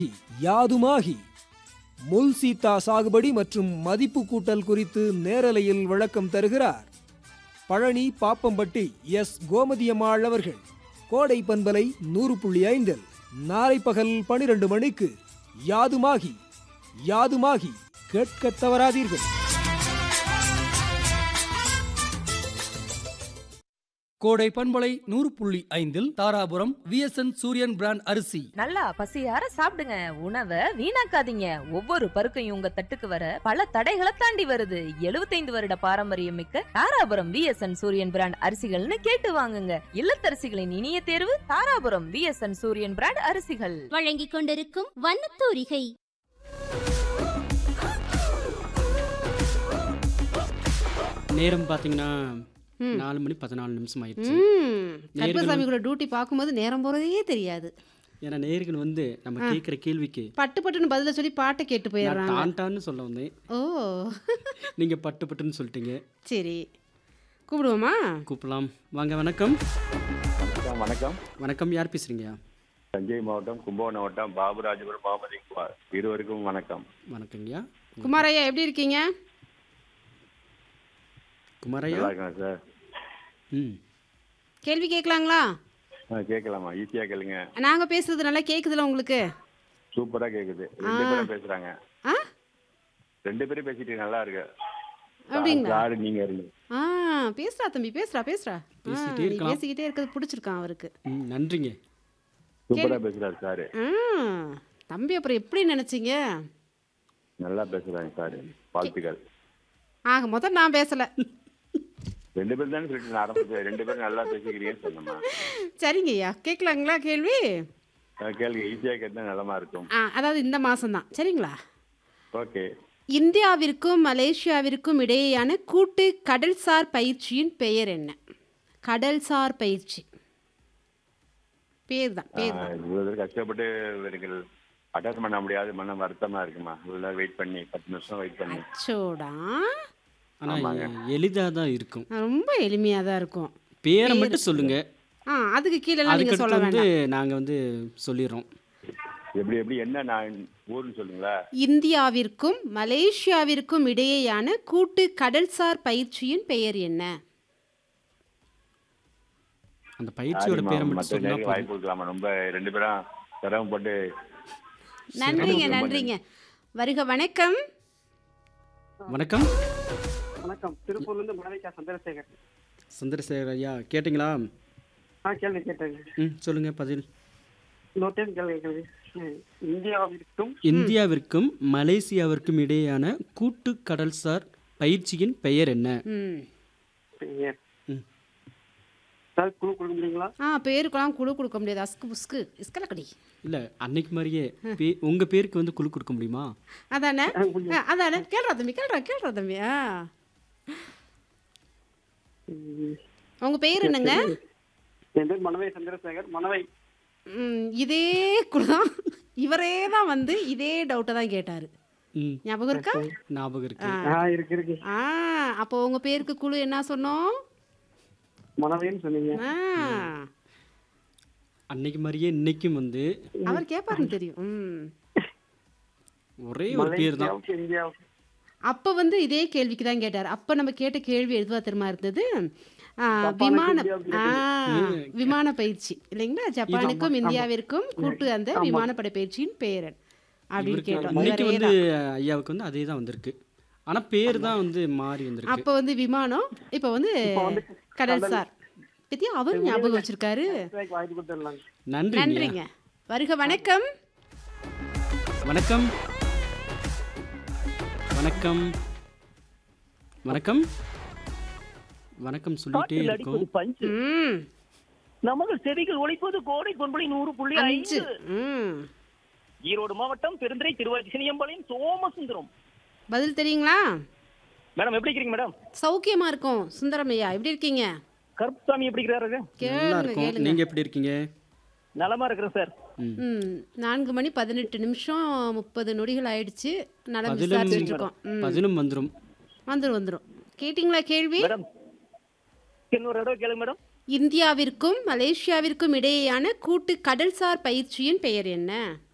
யாதுமாகி முள் சீத்தா சாகுபடி மற்றும் மதிப்பு கூட்டல் குறித்து நேரலையில் விளக்கம் தருகிறார் பழனி பாப்பம்பட்டி எஸ் கோமதியம்மாள் அவர்கள் கோடை பண்பலை நூறு புள்ளி ஐந்தில் நாளை பகல் பனிரெண்டு மணிக்கு யாதுமாகி யாதுமாகி கேட்கத் தவறாதீர்கள் கோடை பண்பலை நூறு புள்ளி ஐந்தில் தாராபுரம் விஎஸ்என் சூரியன் பிராண்ட் அரிசி நல்லா பசியார சாப்பிடுங்க உணவை வீணாக்காதீங்க ஒவ்வொரு பருக்கையும் உங்க தட்டுக்கு வர பல தடைகளை தாண்டி வருது 75 வருட பாரம்பரியம் மிக்க தாராபுரம் விஎஸ்என் சூரியன் பிராண்ட் அரிசிகள்னு கேட்டு வாங்குங்க இல்லத்தரசிகளின் இனிய தேர்வு தாராபுரம் விஎஸ்என் சூரியன் பிராண்ட் அரிசிகள் வழங்கிக் கொண்டிருக்கும் வண்ணத்தூரிகை நேரம் பார்த்தீங்கன்னா ம். நாலு மணி பதினாலு நிமிஷம் ஆயிடுச்சு ம் நேர்கள் கருப்பசாமிகளோட டியூட்டி பார்க்கும்போது நேரம் போகிறதே தெரியாது ஏன்னா நேர்கள் வந்து நம்ம கேட்குற கேள்விக்கு பட்டு பட்டுன்னு பதில சொல்லி பாட்டை கேட்டு நான் போயிடுறாங்க டான்டான்னு சொல்ல வந்தேன் ஓ நீங்க பட்டு பட்டுன்னு சொல்லிட்டீங்க சரி கூப்பிடுவோமா கூப்பிடலாம் வாங்க வணக்கம் வணக்கம் வணக்கம் வணக்கம் யார் பேசுறீங்க தஞ்சை மாவட்டம் கும்பகோணம் மாவட்டம் பாபுராஜபுரம் பாமதி குமார் இருவருக்கும் வணக்கம் வணக்கங்கய்யா குமாரையா எப்படி இருக்கீங்க குமாரையா நல்லா இருக்கேன் சார் ம் கேள்வி கேட்கலாங்களா ஆ, கேட்கலாமா ஈஸியா கேளுங்க நாங்கள் பேசுறது நல்லா கேட்குதுல உங்களுக்கு சூப்பரா கேக்குது ரெண்டு பேரும் பேசுறாங்க ஆ ரெண்டு பேரும் பேசிட்டு நல்லா இருக்கு அப்படிங்களா? சார் நீங்க இருங்க ஆ பேசுறா தம்பி பேசுறா பேசுறா ஆ, பேசிட்டே நீ இருக்கலாம். பேசிக்கிட்டே இருக்கிறது பிடிச்சிருக்கான் அவருக்கு ம் நன்றிங்க சூப்பரா பேசுறாரு சார் ஆ தம்பி அப்புறம் எப்படி நினைச்சீங்க நல்லா பேசுறாங்க சார் வாழ்த்துக்கள் ஆக மொத்தம் நான் பேசல ரெண்டு பேரும் தானே சொல்லிட்டு நான் ஆரம்பிச்சேன் ரெண்டு பேரும் நல்லா பேசிக்கிறீங்கன்னு சொன்னோமா சரிங்க ஐயா கேட்கலாங்களா கேள்வி ஆ, கேளுங்க ஈஸியா கேட்டா நலமா இருக்கும் ஆ அதாவது இந்த மாதம்தான் சரிங்களா ஓகே இந்தியாவிற்கும் மலேசியாவிற்கும் இடையேயான கூட்டு கடல்சார் பயிற்சியின் பெயர் என்ன கடல்சார் பயிற்சி பேர் தான் பேர் தான் இவ்வளவு தூரம் கஷ்டப்பட்டு இவர்கள் அட்டன் பண்ண முடியாது மன வருத்தமா இருக்குமா இவ்வளவு வெயிட் பண்ணி பத்து நிமிஷம் வெயிட் பண்ணி அச்சோடா ஆனா ஆமாங்க. எளிதா தான் இருக்கும் ரொம்ப எளிமையாக தான் இருக்கும் பேரை மட்டும் சொல்லுங்க ஆ அதுக்கு கீழெல்லாம் நீங்கள் அதுக்கடுத்து சொல்ல வந்து வேண்டாம் நாங்க வந்து சொல்லிடுறோம் எப்படி எப்படி என்ன நான் ஊர்னு சொல்லுங்களா இந்தியாவிற்கும் மலேசியாவிற்கும் இடையேயான கூட்டு கடல்சார் பயிற்சியின் பெயர் என்ன அந்த பயிற்சியோட பேரை மட்டும் மற்ற சொன்னா நேரம் போதும் வாய்ப்பு கொடுக்கலாமா ரொம்ப ரெண்டு பேரும் சிரமப்பட்டு நன்றிங்க ரொம்ப நன்றிங்க வருக வணக்கம் வணக்கம் வணக்கம் திருப்பூர்லேருந்து மாணிக்கா சந்திரசேகர் சந்திரசேகர் ஐயா கேட்டிங்களா ஆ கேள்வி கேட்டேங்க ம் சொல்லுங்க பதில் இன்னொரு டைம் கேள்வி கேள்வி ம், இந்தியாவிற்கும் இந்தியாவிற்கும் மலேசியாவிற்கும் இடையேயான கூட்டு கடல்சார் பயிற்சியின் பெயர் என்ன ம் பெயர் ம். சார் குழு கொடுக்க முடியுங்களா ஆ பேருக்கெல்லாம் குழு கொடுக்க முடியாது அஸ்கு புஸ்கு இஸ்கலக்கடி இல்ல அன்னைக்கு மாதிரியே பே உங்க பேருக்கு வந்து குழு கொடுக்க முடியுமா அதானே ஆ, அதானே கேள்றா தம்பி கேள்றா கேள்றா தம்பி ஆ ம், உங்க பேர் என்னங்க என் பேர் மனவை சந்திரசேகர் மனவை ம், இதே குழு தான் இவரே தான் வந்து இதே டவுட்டை தான் கேட்டாரு ம் ஞாபகம் இருக்கா ஞாபகம் இருக்கு ஆ இருக்கு இருக்கு ஆ அப்போ உங்க பேருக்கு குழு என்ன சொன்னோம் மனவைன்னு சொன்னீங்க ஆ அன்னைக்கு மாதிரியே இன்னைக்கும் வந்து அவர் கேட்பாருன்னு தெரியும் ம் ஒரே ஒரு பேர் தான் மலேசியாவுக்கு இந்தியாவுக்கு அப்போ வந்து இதே கேள்விக்கு தான் கேட்டார் அப்போ நம்ம கேட்ட கேள்வி எதுவாக தெரியுமா இருந்தது ஆ, ஜப்பானுக்கு விமான இந்தியாவுக்கு ஆ, விமான பயிற்சி இல்லைங்களா ஜப்பானுக்கும் இந்தியாவிற்கும் கூட்டு அந்த விமானப்படை பயிற்சியின் பெயர் அப்படின்னு இவருக்கு கேட்டோம் இன்னைக்கு இவரே வந்து தான். ஐயாவுக்கு வந்து அதே தான் வந்திருக்கு ஆனா பேர் தான் வந்து மாறி வந்திருக்கு அப்போ வந்து விமானம் இப்போ வந்து வந்து கடல்சார் பத்தியா அவர் ஞாபகம் வச்சிருக்காரு கேட்க வாய்ப்பு கொடுத்துடலாங்க நன்றி நன்றிங்க வருக வணக்கம் வணக்கம் வணக்கம் வணக்கம் வணக்கம் சொல்லிட்டே இருக்கோம் பஞ்சு ம் நமது செடிகள் ஒழிப்பது கோடை கொன்பளி நூறு புள்ளி அஞ்சு ஐந்து ம் ஈரோடு மாவட்டம் பெருந்துறை திருவாச்சி சினியம்பாளையம் சோமசுந்தரம் பதில் தெரியுங்களா மேடம் எப்படி இருக்கிறீங்க மேடம் சௌக்கியமா இருக்கும் சுந்தரம் ஐயா எப்படி இருக்கீங்க கருப்புசாமி எப்படி இருக்கிறாரு நல்லா கேளுங்க இருக்கும் கேளுங்க நீங்க எப்படி இருக்கீங்க நலமா இருக்கிறேன் சார் ம். ம் நான்கு மணி பதினெட்டு நிமிஷம் முப்பது நொடிகள் ஆயிடுச்சு நலம் பதிலும் விசாரிச்சுட்டு இருக்கோம் ம் பதிலும் வந்துரும் வந்துரும் வந்துரும் கேட்டிங்களா கேள்வி மேடம் இன்னொரு தடவை கேளுங்க மேடம் இந்தியாவிற்கும் மலேசியாவிற்கும் இடையேயான கூட்டு கடல்சார் பயிற்சியின் பெயர் என்ன